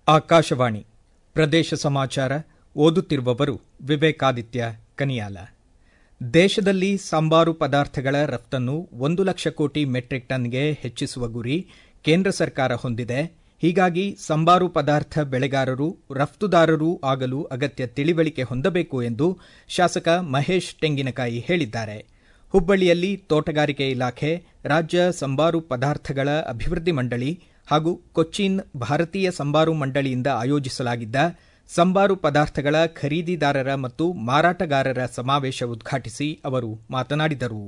ಆಕಾಶವಾಣಿ ಪ್ರದೇಶ ಸಮಾಚಾರ ಓದುತ್ತಿರುವವರು ವಿವೇಕಾದಿತ್ಯ ಕನಿಯಾಲ ದೇಶದಲ್ಲಿ ಸಂಬಾರು ಪದಾರ್ಥಗಳ ರಫ್ತನ್ನು ಒಂದು ಲಕ್ಷ ಕೋಟಿ ಮೆಟ್ರಿಕ್ ಟನ್ಗೆ ಹೆಚ್ಚಿಸುವ ಗುರಿ ಕೇಂದ್ರ ಸರ್ಕಾರ ಹೊಂದಿದೆ ಹೀಗಾಗಿ ಸಂಬಾರು ಪದಾರ್ಥ ಬೆಳೆಗಾರರು ರಫ್ತುದಾರರೂ ಆಗಲು ಅಗತ್ಯ ತಿಳಿವಳಿಕೆ ಹೊಂದಬೇಕು ಎಂದು ಶಾಸಕ ಮಹೇಶ್ ತೆಂಗಿನಕಾಯಿ ಹೇಳಿದ್ದಾರೆ ಹುಬ್ಬಳ್ಳಿಯಲ್ಲಿ ತೋಟಗಾರಿಕೆ ಇಲಾಖೆ ರಾಜ್ಯ ಸಂಬಾರು ಪದಾರ್ಥಗಳ ಅಭಿವೃದ್ಧಿ ಮಂಡಳಿ ಹಾಗೂ ಕೊಚ್ಚಿನ್ ಭಾರತೀಯ ಸಂಬಾರು ಮಂಡಳಿಯಿಂದ ಆಯೋಜಿಸಲಾಗಿದ್ದ ಸಂಬಾರು ಪದಾರ್ಥಗಳ ಖರೀದಿದಾರರ ಮತ್ತು ಮಾರಾಟಗಾರರ ಸಮಾವೇಶ ಉದ್ಘಾಟಿಸಿ ಅವರು ಮಾತನಾಡಿದರು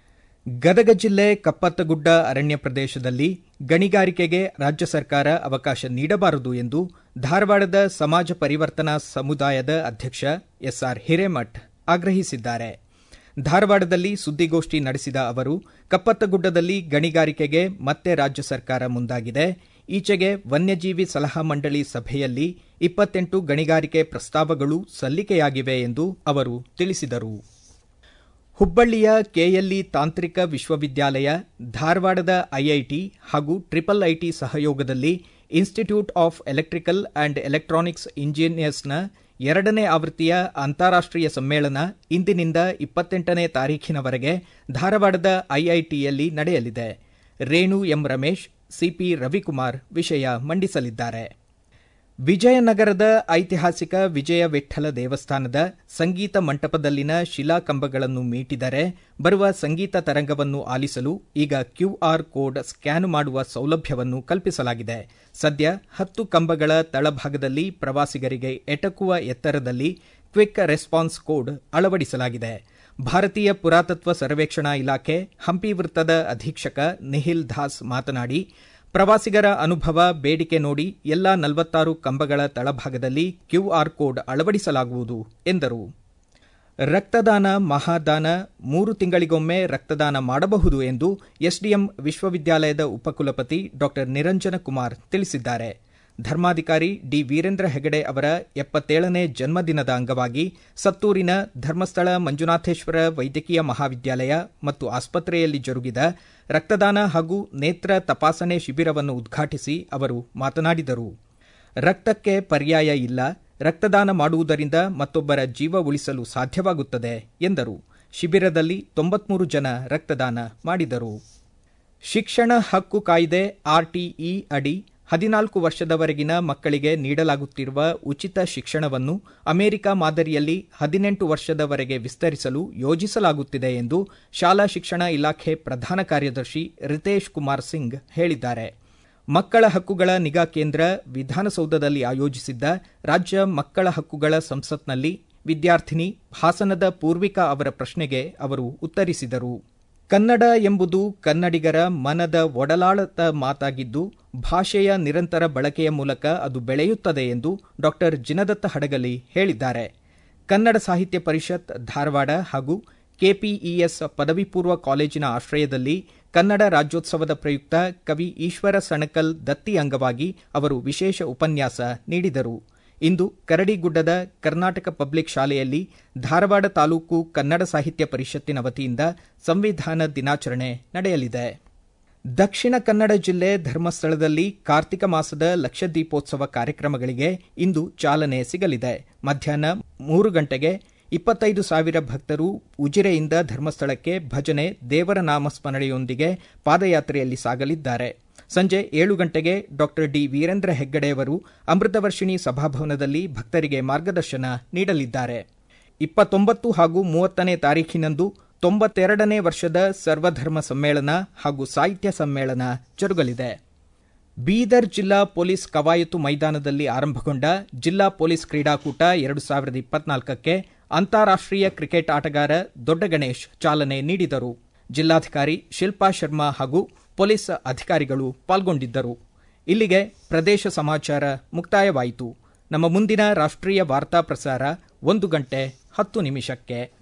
ಗದಗ ಜಿಲ್ಲೆ ಕಪ್ಪತ್ತಗುಡ್ಡ ಅರಣ್ಯ ಪ್ರದೇಶದಲ್ಲಿ ಗಣಿಗಾರಿಕೆಗೆ ರಾಜ್ಯ ಸರ್ಕಾರ ಅವಕಾಶ ನೀಡಬಾರದು ಎಂದು ಧಾರವಾಡದ ಸಮಾಜ ಪರಿವರ್ತನಾ ಸಮುದಾಯದ ಅಧ್ಯಕ್ಷ ಎಸ್ಆರ್ ಹಿರೇಮಠ್ ಆಗ್ರಹಿಸಿದ್ದಾರೆ ಧಾರವಾಡದಲ್ಲಿ ಸುದ್ದಿಗೋಷ್ಠಿ ನಡೆಸಿದ ಅವರು ಕಪ್ಪತ್ತಗುಡ್ಡದಲ್ಲಿ ಗಣಿಗಾರಿಕೆಗೆ ಮತ್ತೆ ರಾಜ್ಯ ಸರ್ಕಾರ ಮುಂದಾಗಿದೆ ಈಚೆಗೆ ವನ್ಯಜೀವಿ ಸಲಹಾ ಮಂಡಳಿ ಸಭೆಯಲ್ಲಿ ಇಪ್ಪತ್ತೆಂಟು ಗಣಿಗಾರಿಕೆ ಪ್ರಸ್ತಾವಗಳು ಸಲ್ಲಿಕೆಯಾಗಿವೆ ಎಂದು ಅವರು ತಿಳಿಸಿದರು ಹುಬ್ಬಳ್ಳಿಯ ಕೆಎಲ್ಇ ತಾಂತ್ರಿಕ ವಿಶ್ವವಿದ್ಯಾಲಯ ಧಾರವಾಡದ ಐಐಟಿ ಹಾಗೂ ಟ್ರಿಪಲ್ ಐಟಿ ಸಹಯೋಗದಲ್ಲಿ institute of electrical and electronics ಇಂಜಿನಿಯರ್ಸ್ನ ಎರಡನೇ ಆವೃತ್ತಿಯ ಅಂತಾರಾಷ್ಟೀಯ ಸಮ್ಮೇಳನ ಇಂದಿನಿಂದ ಇಪ್ಪತ್ತೆಂಟನೇ ತಾರೀಖಿನವರೆಗೆ ಧಾರವಾಡದ ಐಐಟಿಯಲ್ಲಿ ನಡೆಯಲಿದೆ ರೇಣು ಎಂ ರಮೇಶ್ ಸಿಪಿ ರವಿಕುಮಾರ್ ವಿಷಯ ಮಂಡಿಸಲಿದ್ದಾರೆ ವಿಜಯನಗರದ ಐತಿಹಾಸಿಕ ವಿಜಯ ವಿಠ್ಠಲ ದೇವಸ್ಥಾನದ ಸಂಗೀತ ಮಂಟಪದಲ್ಲಿನ ಶಿಲಾಕಂಬಗಳನ್ನು ಮೀಟಿದರೆ ಬರುವ ಸಂಗೀತ ತರಂಗವನ್ನು ಆಲಿಸಲು ಈಗ ಕ್ಯೂಆರ್ ಕೋಡ್ ಸ್ಕ್ಯಾನ್ ಮಾಡುವ ಸೌಲಭ್ಯವನ್ನು ಕಲ್ಪಿಸಲಾಗಿದೆ ಸದ್ಯ ಹತ್ತು ಕಂಬಗಳ ತಳಭಾಗದಲ್ಲಿ ಪ್ರವಾಸಿಗರಿಗೆ ಎಟಕುವ ಎತ್ತರದಲ್ಲಿ ಕ್ವಿಕ್ ರೆಸ್ಪಾನ್ಸ್ ಕೋಡ್ ಅಳವಡಿಸಲಾಗಿದೆ ಭಾರತೀಯ ಪುರಾತತ್ವ ಸರ್ವೇಕ್ಷಣಾ ಇಲಾಖೆ ಹಂಪಿ ವೃತ್ತದ ಅಧೀಕ್ಷಕ ನಿಹಿಲ್ ದಾಸ್ ಮಾತನಾಡಿ ಪ್ರವಾಸಿಗರ ಅನುಭವ ಬೇಡಿಕೆ ನೋಡಿ ಎಲ್ಲಾ ನಲವತ್ತಾರು ಕಂಬಗಳ ತಳಭಾಗದಲ್ಲಿ ಕ್ಯೂಆರ್ ಕೋಡ್ ಅಳವಡಿಸಲಾಗುವುದು ಎಂದರು ರಕ್ತದಾನ ಮಹಾದಾನ ಮೂರು ತಿಂಗಳಿಗೊಮ್ಮೆ ರಕ್ತದಾನ ಮಾಡಬಹುದು ಎಂದು ಎಸ್ಡಿಎಂ ವಿಶ್ವವಿದ್ಯಾಲಯದ ಉಪಕುಲಪತಿ ಡಾ ನಿರಂಜನ ಕುಮಾರ್ ತಿಳಿಸಿದ್ದಾರೆ ಧರ್ಮಾಧಿಕಾರಿ ಡಿ ವೀರೇಂದ್ರ ಹೆಗಡೆ ಅವರ ಎಪ್ಪತ್ತೇಳನೇ ಜನ್ಮದಿನದ ಅಂಗವಾಗಿ ಸತ್ತೂರಿನ ಧರ್ಮಸ್ಥಳ ಮಂಜುನಾಥೇಶ್ವರ ವೈದ್ಯಕೀಯ ಮಹಾವಿದ್ಯಾಲಯ ಮತ್ತು ಆಸ್ಪತ್ರೆಯಲ್ಲಿ ಜರುಗಿದ ರಕ್ತದಾನ ಹಾಗೂ ನೇತ್ರ ತಪಾಸಣೆ ಶಿಬಿರವನ್ನು ಉದ್ಘಾಟಿಸಿ ಅವರು ಮಾತನಾಡಿದರು ರಕ್ತಕ್ಕೆ ಪರ್ಯಾಯ ಇಲ್ಲ ರಕ್ತದಾನ ಮಾಡುವುದರಿಂದ ಮತ್ತೊಬ್ಬರ ಜೀವ ಉಳಿಸಲು ಸಾಧ್ಯವಾಗುತ್ತದೆ ಎಂದರು ಶಿಬಿರದಲ್ಲಿ ತೊಂಬತ್ಮೂರು ಜನ ರಕ್ತದಾನ ಮಾಡಿದರು ಶಿಕ್ಷಣ ಹಕ್ಕು ಕಾಯ್ದೆ ಆರ್ಟಿಇ ಅಡಿ ಹದಿನಾಲ್ಕು ವರ್ಷದವರೆಗಿನ ಮಕ್ಕಳಿಗೆ ನೀಡಲಾಗುತ್ತಿರುವ ಉಚಿತ ಶಿಕ್ಷಣವನ್ನು ಅಮೆರಿಕ ಮಾದರಿಯಲ್ಲಿ ಹದಿನೆಂಟು ವರ್ಷದವರೆಗೆ ವಿಸ್ತರಿಸಲು ಯೋಜಿಸಲಾಗುತ್ತಿದೆ ಎಂದು ಶಾಲಾ ಶಿಕ್ಷಣ ಇಲಾಖೆ ಪ್ರಧಾನ ಕಾರ್ಯದರ್ಶಿ ರಿತೇಶ್ ಕುಮಾರ್ ಸಿಂಗ್ ಹೇಳಿದ್ದಾರೆ ಮಕ್ಕಳ ಹಕ್ಕುಗಳ ನಿಗಾ ಕೇಂದ್ರ ವಿಧಾನಸೌಧದಲ್ಲಿ ಆಯೋಜಿಸಿದ್ದ ರಾಜ್ಯ ಮಕ್ಕಳ ಹಕ್ಕುಗಳ ಸಂಸತ್ನಲ್ಲಿ ವಿದ್ಯಾರ್ಥಿನಿ ಹಾಸನದ ಪೂರ್ವಿಕಾ ಅವರ ಪ್ರಶ್ನೆಗೆ ಅವರು ಉತ್ತರಿಸಿದರು ಕನ್ನಡ ಎಂಬುದು ಕನ್ನಡಿಗರ ಮನದ ಒಡಲಾಳದ ಮಾತಾಗಿದ್ದು ಭಾಷೆಯ ನಿರಂತರ ಬಳಕೆಯ ಮೂಲಕ ಅದು ಬೆಳೆಯುತ್ತದೆ ಎಂದು ಡಾ ಜಿನದತ್ತ ಹಡಗಲಿ ಹೇಳಿದ್ದಾರೆ ಕನ್ನಡ ಸಾಹಿತ್ಯ ಪರಿಷತ್ ಧಾರವಾಡ ಹಾಗೂ ಕೆಪಿಇಎಸ್ ಪದವಿ ಪೂರ್ವ ಕಾಲೇಜಿನ ಆಶ್ರಯದಲ್ಲಿ ಕನ್ನಡ ರಾಜ್ಯೋತ್ಸವದ ಪ್ರಯುಕ್ತ ಕವಿ ಈಶ್ವರ ಸಣಕಲ್ ದತ್ತಿ ಅಂಗವಾಗಿ ಅವರು ವಿಶೇಷ ಉಪನ್ಯಾಸ ನೀಡಿದರು ಇಂದು ಕರಡಿಗುಡ್ಡದ ಕರ್ನಾಟಕ ಪಬ್ಲಿಕ್ ಶಾಲೆಯಲ್ಲಿ ಧಾರವಾಡ ತಾಲೂಕು ಕನ್ನಡ ಸಾಹಿತ್ಯ ಪರಿಷತ್ತಿನ ವತಿಯಿಂದ ಸಂವಿಧಾನ ದಿನಾಚರಣೆ ನಡೆಯಲಿದೆ ದಕ್ಷಿಣ ಕನ್ನಡ ಜಿಲ್ಲೆ ಧರ್ಮಸ್ಥಳದಲ್ಲಿ ಕಾರ್ತಿಕ ಮಾಸದ ಲಕ್ಷದೀಪೋತ್ಸವ ಕಾರ್ಯಕ್ರಮಗಳಿಗೆ ಇಂದು ಚಾಲನೆ ಸಿಗಲಿದೆ ಮಧ್ಯಾಹ್ನ ಮೂರು ಗಂಟೆಗೆ ಇಪ್ಪತ್ತೈದು ಸಾವಿರ ಭಕ್ತರು ಉಜಿರೆಯಿಂದ ಧರ್ಮಸ್ಥಳಕ್ಕೆ ಭಜನೆ ದೇವರ ನಾಮಸ್ಮರಣೆಯೊಂದಿಗೆ ಪಾದಯಾತ್ರೆಯಲ್ಲಿ ಸಾಗಲಿದ್ದಾರೆ ಸಂಜೆ ಏಳು ಗಂಟೆಗೆ ಡಾ ಡಿ ವೀರೇಂದ್ರ ಹೆಗ್ಗಡೆಯವರು ಅಮೃತವರ್ಷಿಣಿ ಸಭಾಭವನದಲ್ಲಿ ಭಕ್ತರಿಗೆ ಮಾರ್ಗದರ್ಶನ ನೀಡಲಿದ್ದಾರೆ ಇಪ್ಪತ್ತೊಂಬತ್ತು ಹಾಗೂ ಮೂವತ್ತನೇ ತಾರೀಖಿನಂದು ತೊಂಬತ್ತೆರಡನೇ ವರ್ಷದ ಸರ್ವಧರ್ಮ ಸಮ್ಮೇಳನ ಹಾಗೂ ಸಾಹಿತ್ಯ ಸಮ್ಮೇಳನ ಜರುಗಲಿದೆ ಬೀದರ್ ಜಿಲ್ಲಾ ಪೊಲೀಸ್ ಕವಾಯತು ಮೈದಾನದಲ್ಲಿ ಆರಂಭಗೊಂಡ ಜಿಲ್ಲಾ ಪೊಲೀಸ್ ಕ್ರೀಡಾಕೂಟ ಎರಡು ಸಾವಿರದ ಇಪ್ಪತ್ನಾಲ್ಕಕ್ಕೆ ಅಂತಾರಾಷ್ಟೀಯ ಕ್ರಿಕೆಟ್ ಆಟಗಾರ ದೊಡ್ಡ ಗಣೇಶ್ ಚಾಲನೆ ನೀಡಿದರು ಜಿಲ್ಲಾಧಿಕಾರಿ ಶಿಲ್ಪಾ ಶರ್ಮಾ ಹಾಗೂ ಪೊಲೀಸ್ ಅಧಿಕಾರಿಗಳು ಪಾಲ್ಗೊಂಡಿದ್ದರು ಇಲ್ಲಿಗೆ ಪ್ರದೇಶ ಸಮಾಚಾರ ಮುಕ್ತಾಯವಾಯಿತು ನಮ್ಮ ಮುಂದಿನ ರಾಷ್ಟ್ರೀಯ ವಾರ್ತಾ ಪ್ರಸಾರ ಒಂದು ಗಂಟೆ ಹತ್ತು ನಿಮಿಷಕ್ಕೆ